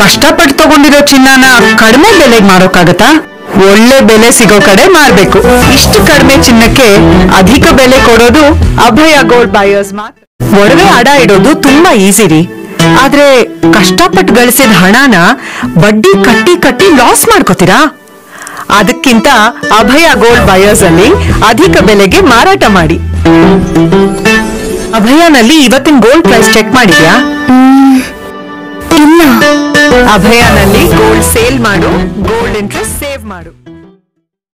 ಕಷ್ಟಪಟ್ಟು ತಗೊಂಡಿರೋ ಚಿನ್ನನ ಕಡಿಮೆ ಬೆಲೆಗೆ ಮಾರೋಕ್ಕಾಗತ್ತಾ ಒಳ್ಳೆ ಬೆಲೆ ಸಿಗೋ ಕಡೆ ಮಾರ್ಬೇಕು ಇಷ್ಟು ಕಡಿಮೆ ಚಿನ್ನಕ್ಕೆ ಅಧಿಕ ಬೆಲೆ ಕೊಡೋದು ಅಭಯ ಗೋಲ್ಡ್ ಬಯರ್ಸ್ ಮಾತ್ರ ಒಡವೆ ಅಡ ಇಡೋದು ತುಂಬಾ ಈಸಿ ರೀ ಆದ್ರೆ ಕಷ್ಟಪಟ್ಟು ಗಳಿಸಿದ ಹಣನ ಬಡ್ಡಿ ಕಟ್ಟಿ ಕಟ್ಟಿ ಲಾಸ್ ಮಾಡ್ಕೋತೀರಾ ಅದಕ್ಕಿಂತ ಅಭಯ ಗೋಲ್ಡ್ ಬಯರ್ಸ್ ಅಲ್ಲಿ ಅಧಿಕ ಬೆಲೆಗೆ ಮಾರಾಟ ಮಾಡಿ ಅಭಯನಲ್ಲಿ ಇವತ್ತಿನ ಗೋಲ್ಡ್ ಪ್ರೈಸ್ ಚೆಕ್ ಮಾಡಿದ್ಯಾ ಇಲ್ಲ ಅಭಯನಲ್ಲಿ ಗೋಲ್ಡ್ ಸೇಲ್ ಮಾಡು ಗೋಲ್ಡ್ ಇಂಟ್ರೆಸ್ಟ್ ಸೇವ್ ಮಾಡು